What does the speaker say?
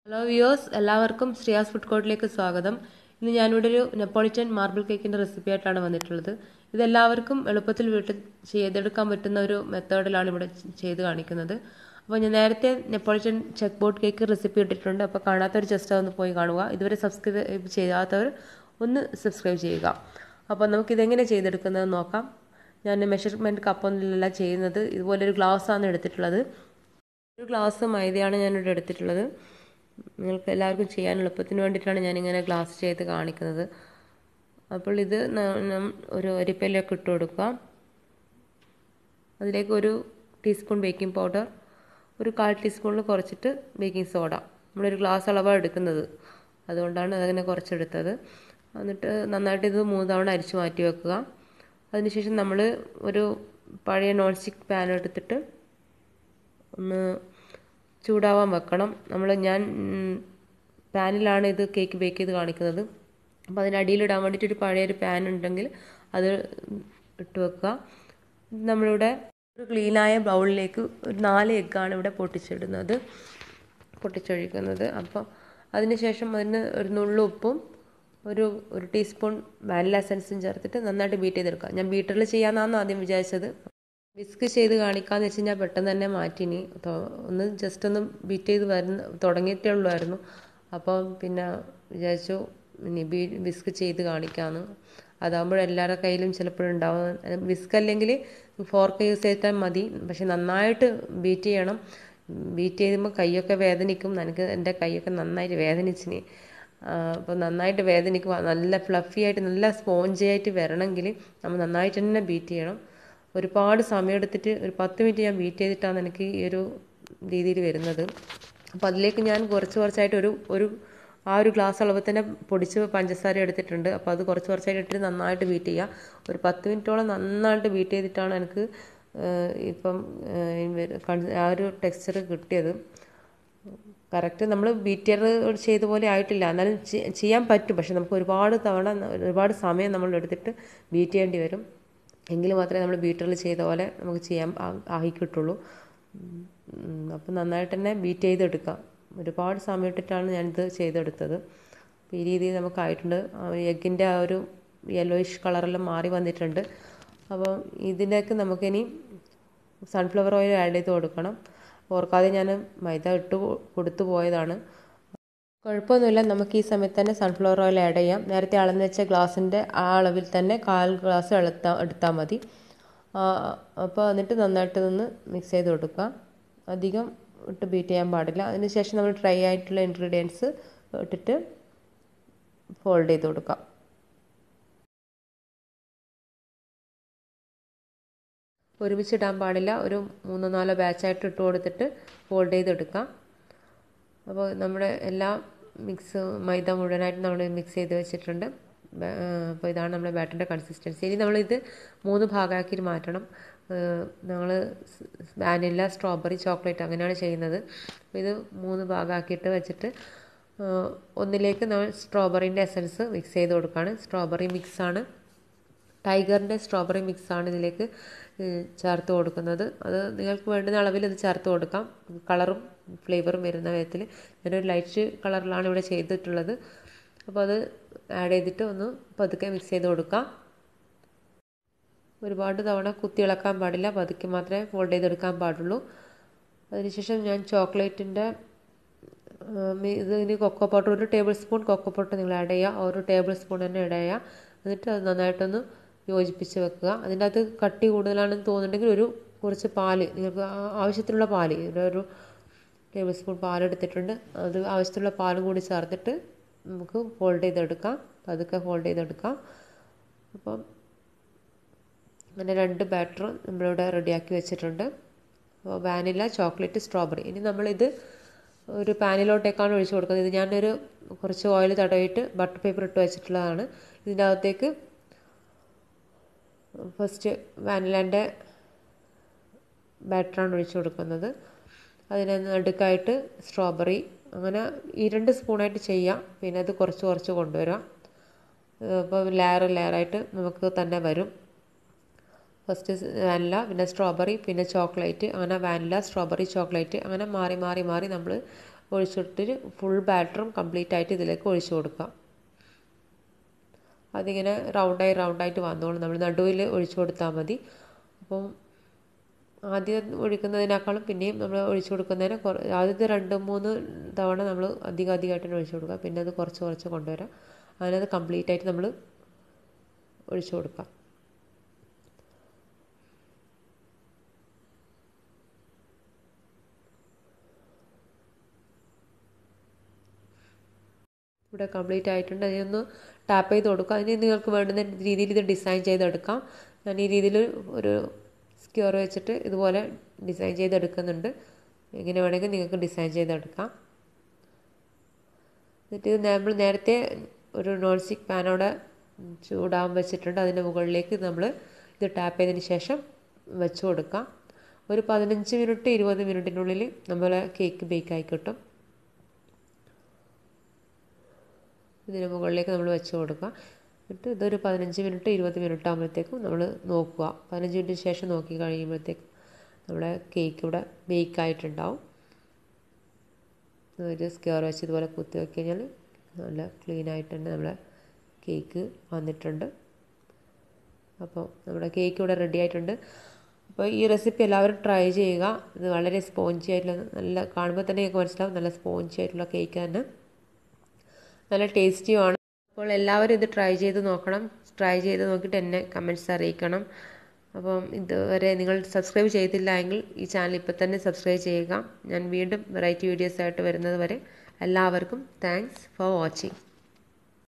hello viewers എല്ലാവർക്കും ശ്രീയാസ് food കോർട്ടിലേക്ക് സ്വാഗതം ഇന്ന് ഞാനിവിടെ ഒരു നെപ്പോളിറ്റൻ മാർബിൾ കേക്കിൻ്റെ റെസിപ്പി ആയിട്ടാണ് വന്നിട്ടുള്ളത് ഇതെല്ലാവർക്കും എളുപ്പത്തിൽ വീട്ടിൽ ചെയ്തെടുക്കാൻ പറ്റുന്ന ഒരു മെത്തേഡിലാണ് ഇവിടെ ചെയ്ത് കാണിക്കുന്നത് അപ്പോൾ ഞാൻ നേരത്തെ Neapolitan check board cake recipe ഇട്ടിട്ടുണ്ട് അപ്പോൾ കാണാത്തവർ ജസ്റ്റ് ഒന്ന് പോയി കാണുക ഇതുവരെ സബ്സ്ക്രൈബ് ചെയ്യാത്തവർ ഒന്ന് സബ്സ്ക്രൈബ് ചെയ്യുക അപ്പോൾ നമുക്കിതെങ്ങനെ ചെയ്തെടുക്കുന്നത് നോക്കാം ഞാൻ മെഷർമെൻറ്റ് കപ്പൊന്നുമില്ല ചെയ്യുന്നത് ഇതുപോലൊരു ഗ്ലാസ്സാണ് എടുത്തിട്ടുള്ളത് ഒരു ഗ്ലാസ് മൈദയാണ് ഞാനിവിടെ എടുത്തിട്ടുള്ളത് നിങ്ങൾക്ക് എല്ലാവർക്കും ചെയ്യാൻ എളുപ്പത്തിന് വേണ്ടിയിട്ടാണ് ഞാനിങ്ങനെ ഗ്ലാസ് ചെയ്ത് കാണിക്കുന്നത് അപ്പോൾ ഇത് ഒരു അരിപ്പയിലേക്ക് ഇട്ട് കൊടുക്കാം അതിലേക്ക് ഒരു ടീസ്പൂൺ ബേക്കിംഗ് പൗഡർ ഒരു കാൽ ടീസ്പൂണിൽ കുറച്ചിട്ട് ബേക്കിംഗ് സോഡ നമ്മളൊരു ഗ്ലാസ് അളവാണ് എടുക്കുന്നത് അതുകൊണ്ടാണ് അതിനെ കുറച്ചെടുത്തത് എന്നിട്ട് നന്നായിട്ട് ഇത് മൂന്ന് തവണ അരിച്ച് മാറ്റി വെക്കുക അതിനുശേഷം നമ്മൾ ഒരു പഴയ നോൺ സ്റ്റിക്ക് പാൻ എടുത്തിട്ട് ഒന്ന് ചൂടാവാൻ വെക്കണം നമ്മൾ ഞാൻ പാനിലാണ് ഇത് കേക്ക് ബേക്ക് ചെയ്ത് കാണിക്കുന്നത് അപ്പോൾ അതിന് അടിയിലിടാൻ വേണ്ടിയിട്ട് ഒരു പഴയൊരു പാൻ ഉണ്ടെങ്കിൽ അത് ഇട്ട് വെക്കുക നമ്മളിവിടെ ഒരു ക്ലീനായ ബൗളിലേക്ക് ഒരു നാല് എഗ്ഗാണ് ഇവിടെ പൊട്ടിച്ചിടുന്നത് പൊട്ടിച്ചൊഴിക്കുന്നത് അപ്പോൾ അതിനുശേഷം അതിന് ഒരു നുള്ളു ഉപ്പും ഒരു ഒരു ടീസ്പൂൺ വാനില എസൻസും ചേർത്തിട്ട് നന്നായിട്ട് ബീറ്റ് ചെയ്തെടുക്കുക ഞാൻ ബീറ്ററിൽ ചെയ്യാമെന്നാണ് ആദ്യം വിചാരിച്ചത് വിസ്ക് ചെയ്ത് കാണിക്കാമെന്ന് വെച്ച് കഴിഞ്ഞാൽ പെട്ടെന്ന് തന്നെ മാറ്റിനി ഒന്ന് ജസ്റ്റ് ഒന്ന് ബീറ്റ് ചെയ്ത് വരുന്ന തുടങ്ങിയിട്ടേ ഉള്ളായിരുന്നു അപ്പോൾ പിന്നെ വിചാരിച്ചു ഇനി ബീ വിസ്ക് ചെയ്ത് കാണിക്കാമെന്ന് അതാകുമ്പോൾ എല്ലാവരുടെ കയ്യിലും ചിലപ്പോഴുണ്ടാവും വിസ്ക് അല്ലെങ്കിൽ ഫോർക്ക് യൂസ് ചെയ്താൽ മതി പക്ഷെ നന്നായിട്ട് ബീറ്റ് ചെയ്യണം ബീറ്റ് ചെയ്യുമ്പോൾ കൈയൊക്കെ വേദനിക്കും എനിക്ക് എൻ്റെ കൈയൊക്കെ നന്നായിട്ട് വേദനിച്ചിനി അപ്പോൾ നന്നായിട്ട് വേദനിക്കും നല്ല ഫ്ലഫി ആയിട്ട് നല്ല സ്പോഞ്ചി ആയിട്ട് വരണമെങ്കിൽ നമ്മൾ നന്നായിട്ട് തന്നെ ബീറ്റ് ചെയ്യണം ഒരുപാട് സമയം എടുത്തിട്ട് ഒരു പത്ത് മിനിറ്റ് ഞാൻ ബീറ്റ് ചെയ്തിട്ടാണ് എനിക്ക് ഈ ഒരു രീതിയിൽ വരുന്നത് അപ്പോൾ അതിലേക്ക് ഞാൻ കുറച്ച് കുറച്ചായിട്ട് ഒരു ഒരു ആ ഒരു ഗ്ലാസ് അളവ് തന്നെ പൊടിച്ച് പഞ്ചസാര എടുത്തിട്ടുണ്ട് അപ്പോൾ അത് കുറച്ച് കുറച്ചായിട്ട് ഇട്ടിട്ട് നന്നായിട്ട് ബീറ്റ് ചെയ്യുക ഒരു പത്ത് മിനിറ്റോളം നന്നായിട്ട് ബീറ്റ് ചെയ്തിട്ടാണ് എനിക്ക് ഇപ്പം ആ ഒരു ടെക്സ്ചർ കിട്ടിയത് കറക്റ്റ് നമ്മൾ ബീറ്റർ ചെയ്ത പോലെ ആയിട്ടില്ല എന്നാലും ചെയ്യാൻ പറ്റും പക്ഷെ നമുക്ക് ഒരുപാട് തവണ ഒരുപാട് സമയം നമ്മൾ എടുത്തിട്ട് ബീറ്റ് ചെയ്യേണ്ടി വരും എങ്കിൽ മാത്രമേ നമ്മൾ ബീറ്ററിൽ ചെയ്ത പോലെ നമുക്ക് ചെയ്യാൻ ആയി കിട്ടുള്ളൂ അപ്പം നന്നായിട്ട് തന്നെ ബീറ്റ് ചെയ്തെടുക്കാം ഒരുപാട് സമയം ഇട്ടിട്ടാണ് ഞാനിത് ചെയ്തെടുത്തത് അപ്പോൾ ഈ രീതിയിൽ നമുക്കായിട്ടുണ്ട് എഗ്ഗിൻ്റെ ആ ഒരു യെല്ലോയിഷ് കളറെല്ലാം മാറി വന്നിട്ടുണ്ട് അപ്പോൾ ഇതിലേക്ക് നമുക്കിനി സൺഫ്ലവർ ഓയിൽ ആഡ് ചെയ്ത് കൊടുക്കണം ഓർക്കാതെ ഞാൻ മൈദ ഇട്ട് കൊടുത്തു പോയതാണ് കുഴപ്പമൊന്നുമില്ല നമുക്ക് ഈ സമയത്ത് തന്നെ സൺഫ്ലവർ ഓയിൽ ആഡ് ചെയ്യാം നേരത്തെ അളന്ന് വെച്ച ഗ്ലാസിൻ്റെ ആ അളവിൽ തന്നെ കാൽ ഗ്ലാസ് എടുത്താൽ എടുത്താൽ മതി അപ്പോൾ എന്നിട്ട് നന്നായിട്ട് നിന്ന് മിക്സ് ചെയ്ത് കൊടുക്കുക അധികം ഇട്ട് ബീറ്റ് ചെയ്യാൻ പാടില്ല അതിനുശേഷം നമ്മൾ ഡ്രൈ ആയിട്ടുള്ള ഇൻഗ്രീഡിയൻസ് ഇട്ടിട്ട് ഫോൾഡ് ചെയ്ത് കൊടുക്കാം ഒരുമിച്ചിടാൻ പാടില്ല ഒരു മൂന്നോ നാലോ ബാച്ചായിട്ട് ഇട്ട് കൊടുത്തിട്ട് ഫോൾഡ് ചെയ്തെടുക്കാം അപ്പോൾ നമ്മുടെ എല്ലാ മിക്സ് മൈദ മുഴുവനായിട്ട് നമ്മൾ മിക്സ് ചെയ്ത് വെച്ചിട്ടുണ്ട് അപ്പോൾ ഇതാണ് നമ്മുടെ ബാറ്ററിൻ്റെ കൺസിസ്റ്റൻസി ഇനി നമ്മളിത് മൂന്ന് ഭാഗമാക്കി മാറ്റണം ഞങ്ങൾ വാനില സ്ട്രോബെറി ചോക്ലേറ്റ് അങ്ങനെയാണ് ചെയ്യുന്നത് അപ്പോൾ ഇത് മൂന്ന് ഭാഗമാക്കിയിട്ട് വെച്ചിട്ട് ഒന്നിലേക്ക് നമ്മൾ സ്ട്രോബെറിൻ്റെ എസൻസ് മിക്സ് ചെയ്ത് കൊടുക്കുകയാണ് സ്ട്രോബെറി മിക്സാണ് ടൈഗറിൻ്റെ സ്ട്രോബെറി മിക്സാണ് ഇതിലേക്ക് ചേർത്ത് കൊടുക്കുന്നത് അത് നിങ്ങൾക്ക് വേണ്ടുന്ന അളവിൽ അത് ചേർത്ത് കൊടുക്കാം കളറും ഫ്ലേവറും വരുന്ന വിധത്തിൽ ഞാനൊരു ലൈറ്റ് കളറിലാണ് ഇവിടെ ചെയ്തിട്ടുള്ളത് അപ്പോൾ അത് ആഡ് ചെയ്തിട്ട് ഒന്ന് പതുക്കെ മിക്സ് ചെയ്ത് കൊടുക്കാം ഒരുപാട് തവണ കുത്തി ഇളക്കാൻ പാടില്ല പതുക്കെ മാത്രമേ ഫോൾഡ് ചെയ്തെടുക്കാൻ പാടുള്ളൂ അതിനുശേഷം ഞാൻ ചോക്ലേറ്റിൻ്റെ ഇതിന് കൊക്കോ പൗഡർ ഒരു ടേബിൾ സ്പൂൺ കൊക്കോ പൗഡർ നിങ്ങൾ ആഡ് ചെയ്യുക ഒരു ടേബിൾ സ്പൂൺ തന്നെ ആഡ് ചെയ്യുക എന്നിട്ട് അത് നന്നായിട്ടൊന്ന് യോജിപ്പിച്ച് വെക്കുക അതിൻ്റെ അകത്ത് കട്ടി കൂടുതലാണെന്ന് തോന്നുന്നുണ്ടെങ്കിൽ ഒരു കുറച്ച് പാല് നിങ്ങൾക്ക് ആവശ്യത്തിനുള്ള പാല് ഒരു ടേബിൾ സ്പൂൺ പാലെടുത്തിട്ടുണ്ട് അത് ആവശ്യത്തിനുള്ള പാലും കൂടി ചേർത്തിട്ട് നമുക്ക് ഫോൾഡ് ചെയ്തെടുക്കാം പതുക്കെ ഫോൾഡ് ചെയ്തെടുക്കാം അപ്പം അങ്ങനെ രണ്ട് ബാറ്റർ നമ്മളിവിടെ റെഡിയാക്കി വെച്ചിട്ടുണ്ട് അപ്പോൾ വാനില ചോക്ലേറ്റ് സ്ട്രോബെറി ഇനി നമ്മളിത് ഒരു പാനിലോട്ടേക്കാണ് ഒഴിച്ചു കൊടുക്കുന്നത് ഇത് ഞാനൊരു കുറച്ച് ഓയിൽ തടവിയിട്ട് ബട്ടർ പേപ്പർ ഇട്ട് വെച്ചിട്ടുള്ളതാണ് ഇതിൻ്റെ അകത്തേക്ക് ഫസ്റ്റ് വാനിലേൻ്റെ ബാറ്ററാണ് ഒഴിച്ചു കൊടുക്കുന്നത് അതിന് നടുക്കായിട്ട് സ്ട്രോബെറി അങ്ങനെ ഈ രണ്ട് സ്പൂണായിട്ട് ചെയ്യാം പിന്നെ അത് കുറച്ച് കുറച്ച് കൊണ്ടുവരാം അപ്പോൾ ലെയർ ലെയറായിട്ട് നമുക്ക് തന്നെ വരും ഫസ്റ്റ് വാനില പിന്നെ സ്ട്രോബെറി പിന്നെ ചോക്ലേറ്റ് അങ്ങനെ വാനില സ്ട്രോബെറി ചോക്ലേറ്റ് അങ്ങനെ മാറി മാറി മാറി നമ്മൾ ഒഴിച്ചിട്ട് ഫുൾ ബാറ്ററും കംപ്ലീറ്റ് ആയിട്ട് ഇതിലേക്ക് ഒഴിച്ചു കൊടുക്കാം അതിങ്ങനെ റൗണ്ടായി റൗണ്ടായിട്ട് വന്നോളും നമ്മൾ നടുവിൽ ഒഴിച്ചു കൊടുത്താൽ മതി അപ്പം ആദ്യം ഒഴിക്കുന്നതിനേക്കാളും പിന്നെയും നമ്മൾ ഒഴിച്ചു കൊടുക്കുന്നതിന് ആദ്യത്തെ രണ്ട് മൂന്ന് തവണ നമ്മൾ അധികം അധികമായിട്ട് ഒഴിച്ചു കൊടുക്കുക പിന്നെ അത് കുറച്ച് കുറച്ച് കൊണ്ടുവരാം അങ്ങനെ അത് കംപ്ലീറ്റ് ആയിട്ട് നമ്മൾ ഒഴിച്ചു കൊടുക്കാം ഇവിടെ കംപ്ലീറ്റ് ആയിട്ടുണ്ട് അതിനൊന്ന് ടാപ്പ് ചെയ്ത് കൊടുക്കുക അതിന് നിങ്ങൾക്ക് വേണ്ടുന്ന രീതിയിൽ ഇത് ഡിസൈൻ ചെയ്തെടുക്കാം ഞാൻ ഈ രീതിയിൽ ഒരു സ്ക്യൂർ വെച്ചിട്ട് ഇതുപോലെ ഡിസൈൻ ചെയ്തെടുക്കുന്നുണ്ട് എങ്ങനെ വേണമെങ്കിൽ നിങ്ങൾക്ക് ഡിസൈൻ ചെയ്തെടുക്കാം എന്നിട്ട് ഇത് നമ്മൾ നേരത്തെ ഒരു നോൺ സ്റ്റിക്ക് പാൻ അവിടെ ചൂടാൻ വെച്ചിട്ടുണ്ട് അതിൻ്റെ മുകളിലേക്ക് നമ്മൾ ഇത് ടാപ്പ് ചെയ്തതിന് ശേഷം വെച്ച് കൊടുക്കാം ഒരു പതിനഞ്ച് മിനിറ്റ് ഇരുപത് മിനിറ്റിനുള്ളിൽ നമ്മളെ കേക്ക് ബേക്കായി കിട്ടും ഇതിന് മുകളിലേക്ക് നമ്മൾ വെച്ച് കൊടുക്കുക എന്നിട്ട് ഇതൊരു പതിനഞ്ച് മിനിറ്റ് ഇരുപത് മിനിറ്റ് ആകുമ്പോഴത്തേക്കും നമ്മൾ നോക്കുക പതിനഞ്ച് മിനിറ്റിന് ശേഷം നോക്കി കഴിയുമ്പോഴത്തേക്കും നമ്മുടെ കേക്ക് ഇവിടെ ബേക്ക് ആയിട്ടുണ്ടാവും ഒരു സ്ക്വയർ വെച്ച് ഇതുപോലെ കുത്തി വെച്ച് കഴിഞ്ഞാൽ നല്ല ക്ലീൻ ആയിട്ട് തന്നെ നമ്മളെ കേക്ക് വന്നിട്ടുണ്ട് അപ്പോൾ നമ്മുടെ കേക്ക് ഇവിടെ റെഡി ആയിട്ടുണ്ട് അപ്പോൾ ഈ റെസിപ്പി എല്ലാവരും ട്രൈ ചെയ്യുക ഇത് വളരെ സ്പോഞ്ചി ആയിട്ടുള്ള നല്ല കാണുമ്പോൾ തന്നെ നിങ്ങൾക്ക് മനസ്സിലാവും നല്ല സ്പോഞ്ചി ആയിട്ടുള്ള കേക്ക് തന്നെ നല്ല ടേസ്റ്റിയുമാണ് അപ്പോൾ എല്ലാവരും ഇത് ട്രൈ ചെയ്ത് നോക്കണം ട്രൈ ചെയ്ത് നോക്കിയിട്ട് എന്നെ കമൻറ്റ്സ് അറിയിക്കണം അപ്പം ഇതുവരെ നിങ്ങൾ സബ്സ്ക്രൈബ് ചെയ്തില്ല എങ്കിൽ ഈ ചാനൽ ഇപ്പോൾ തന്നെ സബ്സ്ക്രൈബ് ചെയ്യുക ഞാൻ വീണ്ടും വെറൈറ്റി വീഡിയോസ് ആയിട്ട് വരുന്നത് വരെ എല്ലാവർക്കും താങ്ക്സ് ഫോർ വാച്ചിങ്